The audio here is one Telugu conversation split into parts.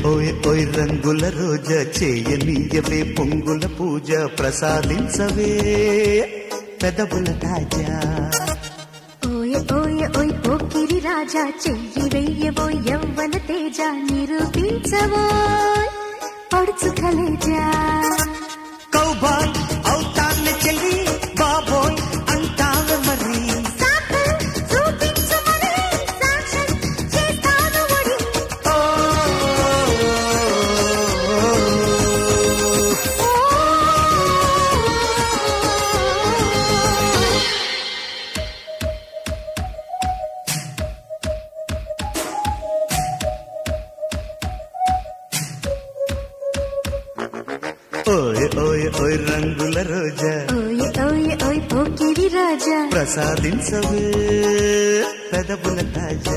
ఓయ్ ఓయ్ రంగుల రోజా చేయనీయవే పొంగుల పూజ ప్రసాదించవే పెదవుల తాజా ఓయ ఓయ ఓయ్ పోకిరి రాజా చెయ్యి వెయ్యవో యవ్వన తేజ నిరూపించవో పడుచు కలేజా కౌబాయ్ అవుతాన్న చెల్లి బాబోయ్ అంటావ మరి సాకల్ చూపించమని సాక్ష్యం చేస్తాను ఒడి. ఓ ఓయ్ ఓయ్ ఓయ్ రంగుల రోజా ఓయ ఓయ ఓయ్ పోకిరి రాజా ప్రసాదించవే పెదవుల తాజా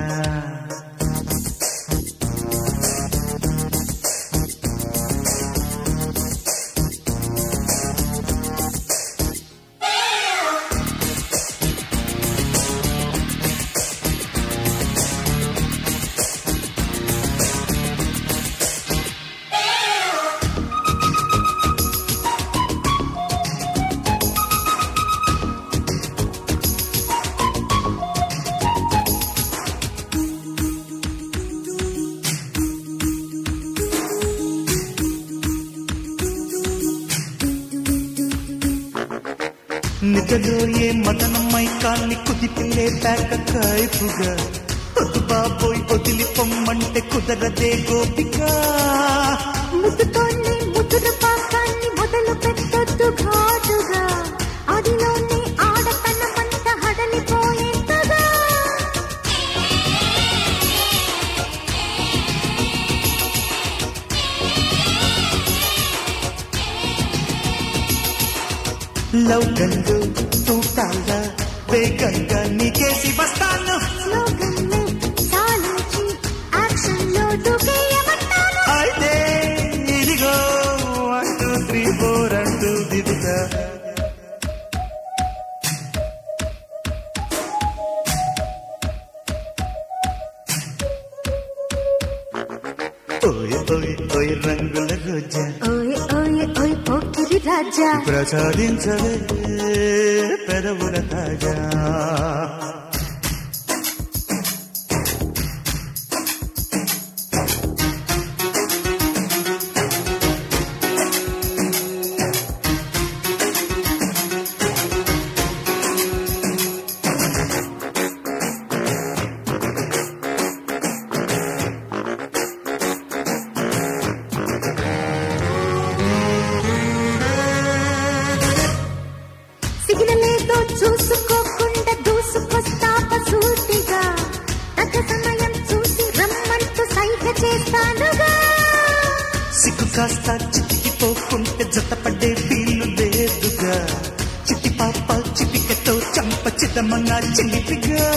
నిజలో ఏ మదనమై కాన్ని కుదిపిలే ప్యాక కాయపుగా వద్దు బాబోయ్ వదిలి పొమ్మంటే కుదరదే గోపిక ముద్దుతోనే ముదురు పాకాన్ని మొదలు పెట్టొద్దు ఘాటుగా అదిలోనే ఆడతనమంత హడలిపోయేంతగా లవ్ గండు తూటాల వేగంగా నీకేసి వస్తాను స్లోగన్లే సాలించి యాక్షన్లో దూకేయమంటాను అయితే ఇదిగో వన్ టూ త్రీ ఫోర్ అంటూ దిగుతా ఓయ్ ఓయ్ ఓయ్ రంగుల రోజా ఓయ్ ఓయ్ ఓయ్ పోకిరి రాజా ప్రసాదించవే పెదవుల తాజా సిగ్నలేదో చూసుకోకుండా దూసుకొస్తాప సూటిగా తగ్గ సమయం చూసి రమ్మంటూ సైగ చేస్తానుగా సిగ్గు కాస్త చిటికిపోకుంటే జతపడే వీలు లేదుగా చిట్టి పాప చిటికతో చంప చిదమన్నా చిలిపిగా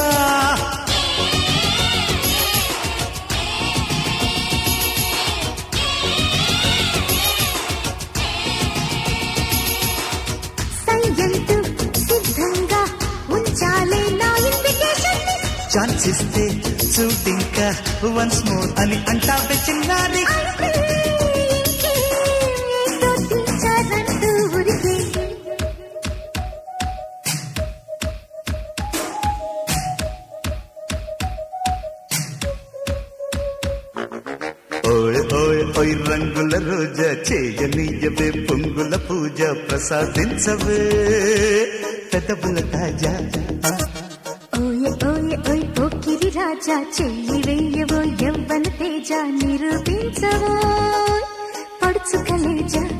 సయ్యంటూ సిద్ధంగా ఉంచాలే నా ఇన్విటేషన్ ఛాన్స్ ఇస్తే చూడింకా వన్స్ మోర్ అని అంటావే చిన్నారి ఏదో తీర్చారంటూ ఉరికి ఓయ్ ఓయ్ ఓయ్ రంగుల రోజా చేయనీయవే పొంగుల పూజ ప్రసాదించవే పెదవుల తాజా ఓయ ఓయ ఓయ్ పోకిరి రాజా చెయ్యి వెయ్యవో యవ్వన తేజ నిరూపించవో పడుచు కలేజా